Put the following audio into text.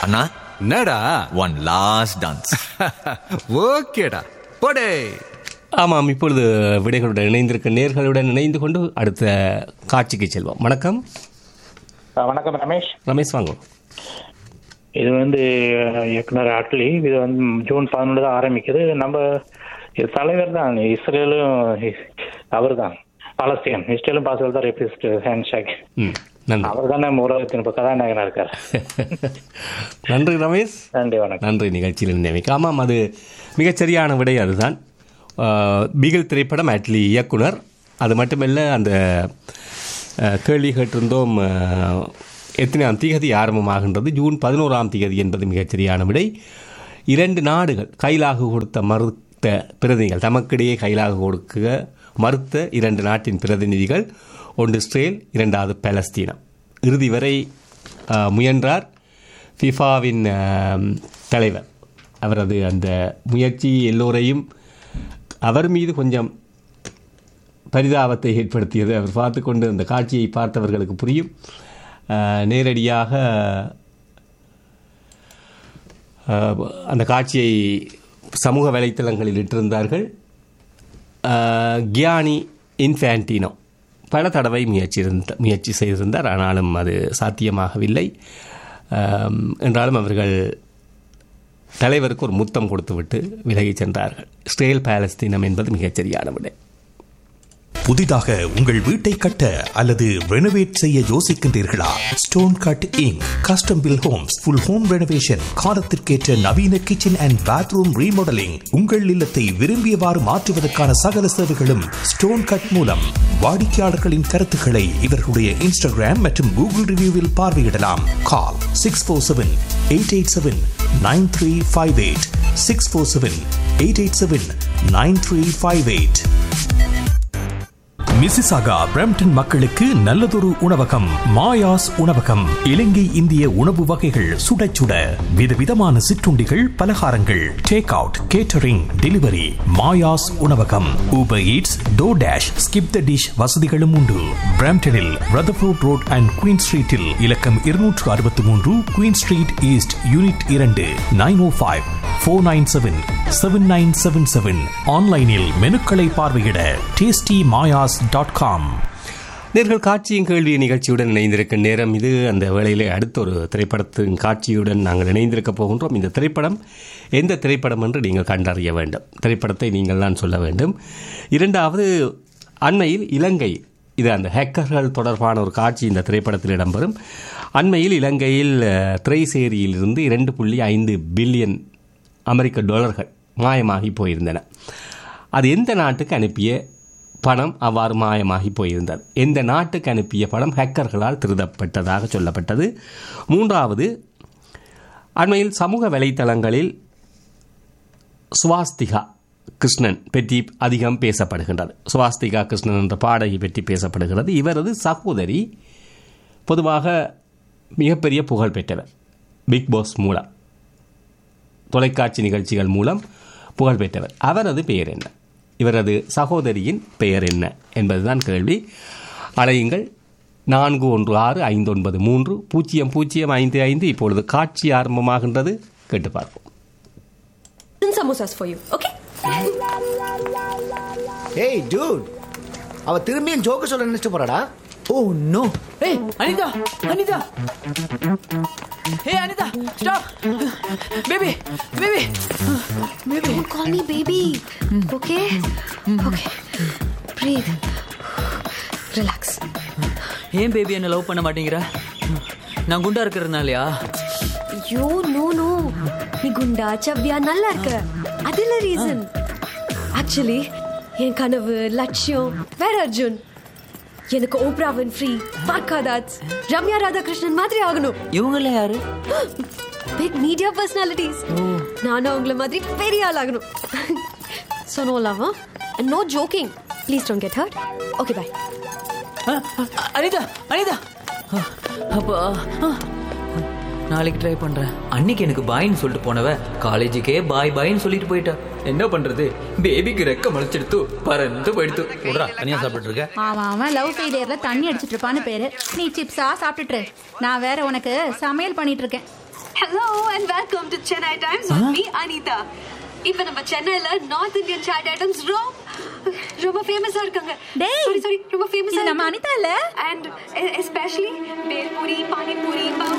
அண்ணா என்னடா one last dance ஓகேடா போடே ஆமாம் இப்பொழுது விடைகளுடன் இணைந்திருக்க நேர்களுடன் இணைந்து கொண்டு அடுத்த காட்சிக்கு செல்வோம் வணக்கம் அஹ் வணக்கம் ரமேஷ் ரமேஷ் வாங்க இது வந்து அஹ், இயக்குனர் அட்லி இது வந்து ஜூன் பதினொன்று தான் ஆரம்பிக்குது நம்ம இது தலைவர் தான் இஸ்ரேலும் அவர் தான் பாலஸ்தீன் இஸ்ரேலும் பாசல் தான் ரெபிஸ்ட் ஹேண்ட்ஷேக் ம் நன்றி அவர் தானே உலகத்தின் இப்போ கதாநாயகனா இருக்கார் நன்றி ரமேஷ் நன்றி வணக்கம் நன்றி நிகழ்ச்சியில் இருந்தமைக்கு ஆமாம் அது மிகச்சரியான விடை அதுதான் ஆஹ், பிகில் திரைப்படம் அட்லி இயக்குனர் அது மட்டுமல்ல அந்த ஆஹ், கேள்வி கேட்டிருந்தோம் ஆஹ், எத்தனையாம் திகதி ஆரம்பமாகின்றது ஜூன் பதினோராம் திகதி என்பது மிகச்சரியான விடை இரண்டு நாடுகள் கைலாகு கொடுத்த மறுத்த பிரதிநிதிகள் தமக்கிடையே கைலாகு கொடுக்க மறுத்த இரண்டு நாட்டின் பிரதிநிதிகள் ஒன்று இஸ்ரேல் இரண்டாவது பாலஸ்தீனம் இறுதி வரை ஆஹ், முயன்றார் ஃபிஃபாவின் ஆம், தலைவர் அவரது அந்த முயற்சி எல்லோரையும் அவர் மீது கொஞ்சம் பரிதாபத்தை ஏற்படுத்தியது அவர் பார்த்து கொண்டு அந்த காட்சியை பார்த்தவர்களுக்கு புரியும் ஆ, நேரடியாக ஆ, அந்த காட்சியை சமூக வலைத்தளங்களில் இட்டிருந்தார்கள் ஆ, கியானி இன்ஃபேன்டினோ பல தடவை முயற்சி இருந்த முயற்சி செய்திருந்தார் ஆனாலும் அது சாத்தியமாகவில்லை ஆம், என்றாலும் அவர்கள் தலைவருக்கு ஒரு முத்தம் கொடுத்துவிட்டு விலகிச் சென்றார்கள் இஸ்ரேல் பாலஸ்தீனம் என்பது மிகச்சரியான விடை புதிதாக உங்கள் வீட்டை கட்ட அல்லது ரெனோவேட் செய்ய யோசிக்கின்றீர்களா stone cut Inc custom built homes full home renovation காலத்திற்கேற்ற நவீன கிச்சன் அண்ட் பாத்ரூம் ரீமாடலிங் உங்கள் இல்லத்தை விரும்பியவாறு மாற்றுவதற்கான சகல சேவைகளும் ஸ்டோன் கட் மூலம் வாடிக்கையாளர்களின் கருத்துக்களை இவர்களுடைய இன்ஸ்டாகிராம் மற்றும் கூகுள் ரிவ்யூவில் பார்வையிடலாம் call six four seven eight eight seven nine three five eight six four seven eight eight seven nine three five eight Mississauga Brampton மக்களுக்கு நல்லதொரு உணவகம் மாயாஸ் உணவகம் இலங்கை இந்திய உணவு வகைகள் சுட சுட விதவிதமான சிற்றுண்டிகள் பலகாரங்கள் take out catering delivery Maya's உணவகம் Uber Eats DoorDash Skip the dish வசதிகளும் உண்டு பிரம்டனில் ரதர்ஃபோர்ட் ரோட் அண்ட் குயின் ஸ்ட்ரீட்டில் இலக்கம் இருநூற்று அறுபத்தி மூன்று குயின் ஸ்ட்ரீட் ஈஸ்ட் யூனிட் இரண்டு nine o five four nine seven seven nine seven seven ஆன்லைனில் மெனுக்களை பார்வையிட டேஸ்டி மாயாஸ் டாட் காம் நேர்கள் காட்சியின் கேள்வி நிகழ்ச்சியுடன் இணைந்திருக்கும் நேரம் இது அந்த வேளையிலே அடுத்த ஒரு திரைப்படத்தின் காட்சியுடன் நாங்கள் இணைந்திருக்க போகின்றோம் இந்த திரைப்படம் எந்த திரைப்படம் என்று நீங்கள் கண்டறிய வேண்டும் திரைப்படத்தை நீங்கள் தான் சொல்ல வேண்டும் இரண்டாவது அண்மையில் இலங்கை இது அந்த ஹேக்கர்கள் தொடர்பான ஒரு காட்சி இந்த திரைப்படத்தில் இடம்பெறும் அண்மையில் இலங்கையில் அஹ், திரைசேரியிலிருந்து இரண்டு புள்ளி ஐந்து பில்லியன் அமெரிக்க டாலர்கள் மாயமாகி போயிருந்தன அது எந்த நாட்டுக்கு அனுப்பிய பணம் அவ்வாறு மாயமாகி போயிருந்தது எந்த நாட்டுக்கு அனுப்பிய பணம் ஹேக்கர்களால் திருடப்பட்டதாக சொல்லப்பட்டது மூன்றாவது அண்மையில் சமூக வலைத்தளங்களில் சுவாஸ்திகா கிருஷ்ணன் பற்றி அதிகம் பேசப்படுகின்றது சுவாஸ்திகா கிருஷ்ணன் என்ற பாடகி பற்றி பேசப்படுகிறது இவரது சகோதரி பொதுவாக மிகப்பெரிய புகழ் பெற்றவர் பிக் பாஸ் மூலம் தொலைக்காட்சி நிகழ்ச்சிகள் மூலம் புகழ் பெற்றவர் அவரது பெயர் என்ன இவரது சகோதரியின் பெயர் என்ன என்பதுதான் கேள்வி அலையுங்கள் நான்கு ஒன்று ஆறு ஐந்து ஒன்பது மூன்று பூஜ்ஜியம் பூஜ்ஜியம் ஐந்து ஐந்து இப்பொழுது காட்சி ஆரம்பமாகின்றது கேட்டு பார்ப்போம் samosas for you, okay? Hey dude அவ திரும்பியும் ஜோக்க சொல்ல நினைச்சிட்டு போறாடா oh no hey Anita Anita Hey Anita, stop! Baby, baby, baby. Don't call me baby, okay? Okay. Breathe. Relax. ஏன் பேபி என்ன லவ் பண்ண மாட்டேங்கிற நான் குண்டா இருக்கிறதுனாலயா ஐயோ நோ நோ நீ குண்டா சவ்யா நல்லா இருக்க அதுல ரீசன் ஆக்சுவலி என் கனவு லட்சியம் வேற அர்ஜுன் எனக்கு ஓப்ராவன் ஃப்ரீ பார்க்காதாத் ரம்யா ராதாகிருஷ்ணன் மாதிரி ஆகணும் இவங்கள யாரு பிக் மீடியா பர்சனாலிட்டிஸ் நானும் அவங்கள மாதிரி பெரிய ஆள் ஆகணும் so no love and no joking please don't get hurt okay bye அ- அ- அனிதா அனிதா அ- அப்பா அ. நாளைக்கு ட்ரை பண்றேன் அன்னைக்கு எனக்கு பாய்னு சொல்லிட்டு போனவ காலேஜுக்கே பாய் பாய்னு சொல்லிட்டு போயிட்டா என்ன பண்றது பேபிக்கு ரெக்க முளைச்செடுத்து பறந்து போயிடுத்து விட்றா தனியா சாப்பிட்டு இருக்க அவன் அவன் லவ் ஃபெயிலியர்ல தண்ணி அடிச்சிட்டு இருப்பான்னு பேரு நீ சிப்ஸா சாப்பிட்டுட்டு இரு. நான் வேற உனக்கு சமையல் பண்ணிட்டு இருக்கேன் hello and welcome to Chennai Times with me Anita இப்போ நம்ம சென்னையில நார்த் இந்தியன் சாட் ஐட்டம்ஸ் ரொம்ப ரொம்ப ஃபேமஸா இருக்காங்க டேய், சாரி சாரி ரொம்ப ஃபேமஸா இது நம்ம அனிதா இல்ல? And especially bhelpuri panipuri pav